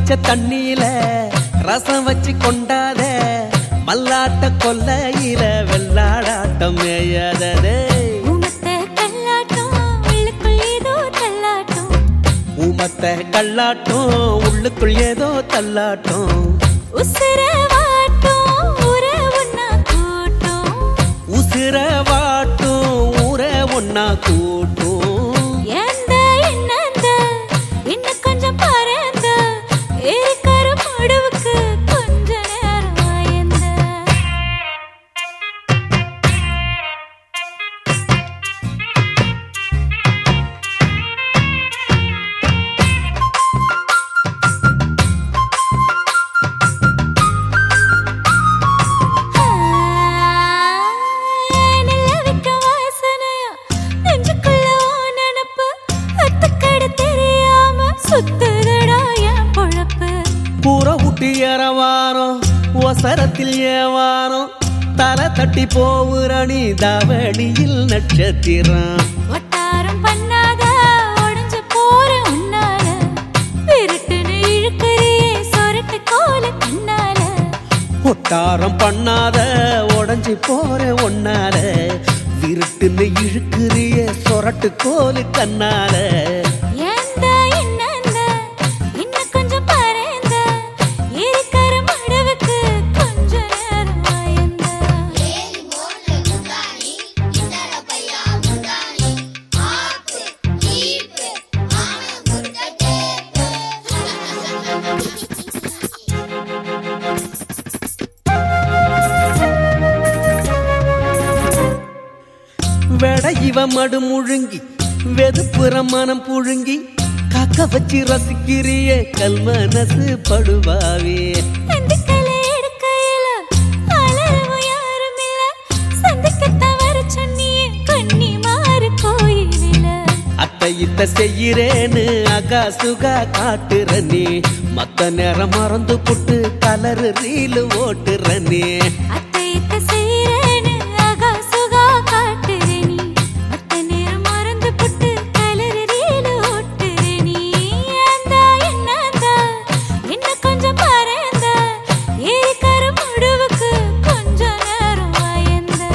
வச்ச தண்ணியில ரசம் வச்சு கொண்டாத மல்லாட்ட கொல்லையில வெள்ளாடாட்டம் மேயாததே உமத்த கல்லாட்டம் உள்ளுக்குள் ஏதோ தள்ளாட்டம் ஊமத்த கல்லாட்டம் உள்ளுக்குள் ஏதோ தள்ளாட்டம் உசுர வாட்டும் உற ஒன்னா கூட்டும் உசிர வாட்டும் ஊர ஒன்னா கூட்டும் ஏந்த என்னந்த இன்னும் கொஞ்சம் பறந்த இருக்கிற முடிவுக்கு கொஞ்ச நேரம் ஆயந்த நிலவிக்க வாசனையா நெஞ்சுக்குள்ள உன் நினப்பு அத்துக்கடு தெரியாம சுத்துதடா என் பொழப்பு கூற ஊட்டி ஏறவாரம் ஒசரத்தில் ஏவாரம் தலை தட்டி போவுரணி தாவணியில் நட்சத்திரம் ஒட்டாரம் பண்ணாத உடைஞ்சு போற உன்னால விருட்டுன்னு இழுக்கிறியே சொரட்டு கோல கண்ணால ஒட்டாரம் பண்ணாத உடஞ்சி போற ஒன்னால விருட்டுன்னு இழுக்கிறிய சொரட்டு கோலு கண்ணால ஏந்த என்னந்த இன்னும் கொஞ்சம் பறந்த இருக்கிற முடிவுக்கு கொஞ்ச நேரம் ஆயந்த வெட இவ மடு முழுங்கி வெதுப்புற மனம் புழுங்கி காக்க வச்சு ரசிக்கிறிய கல் மனசு படுவாவே அந்துக்களை எடுக்கையில அலறவும் யாருமில்ல. சந்திக்கத்தான் வர சொன்னியே கண்ணி மாறு கோயிலில. அத்தை இத்த செய்கிறேன்னு அகா சுகா காட்டுற நீ மத்த நேரம் மறந்து புட்டு கலரு ரீலு ஓட்டுற நீ அத்தை இத்தை செய்றேன்னு அகா சுகா காட்டுற நீ. மத்த நேரம் மறந்து புட்டு கலரு ரீலு ஓட்டுற நீ. ஏந்தா என்னந்தா, இன்னும் கொஞ்சம் பறந்தா, இருக்கிற முடிவுக்கு கொஞ்ச நேரம் ஆயந்தா.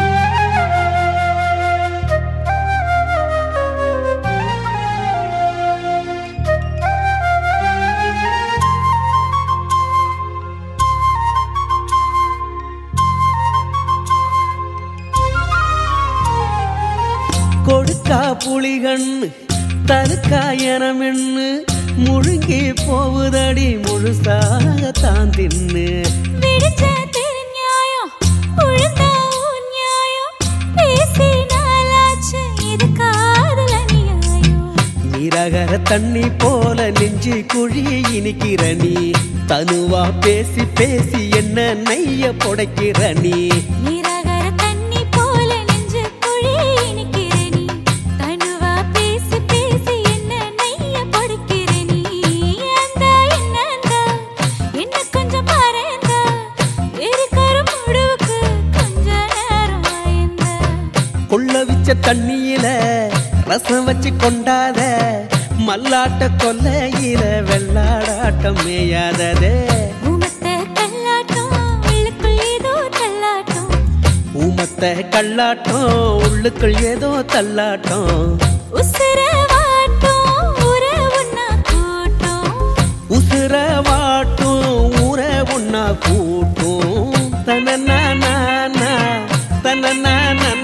கொடுக்கா புலிகண்ணு தருக்கா எனமென்னு முழுங்கி போவுதடி முழுசாக தான் தின்னு விடிஞ்ச திருநியாயம், உழுந்தா உன் நியாயம். பேசினாலாச்சு இது காதல் அநியாயம். நீரகர தண்ணி போல நெஞ்சு குழி இனிக்கிற நீ தனுவா பேசி பேசி என்ன நைய புடைக்கிற நீ நீராகார தண்ணி போல நெஞ்சு குழி இனிக்கிற நீ. தனுவா பேசி பேசி என்ன நைய படுக்கிற நீ. ஏந்தா என்னந்தா, இன்னும் கொஞ்சம் பறந்தா, இருக்கிற முடிவுக்கு கொஞ்ச நேரம் ஆயந்தா. கொள்ள வச்ச தண்ணியில ரசம் வச்சு கொண்டாத மல்லாட்ட கொல்லையில வெள்ளாடாட்டம் மேயாததே உமத்த கல்லாட்டம் உள்ளுக்குள் ஏதோ தள்ளாட்டம் ஊமத்த கல்லாட்டம் உள்ளுக்குள் ஏதோ தள்ளாட்டம் உசுர வாட்டும் உற ஒன்னா கூட்டும் உசுர வாட்டும் ஊர ஒன்னா கூட்டும் தனனா தனனா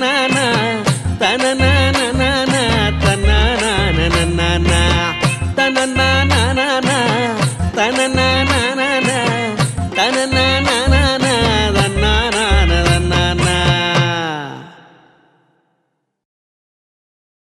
தனனா தனனா தனனா தனனா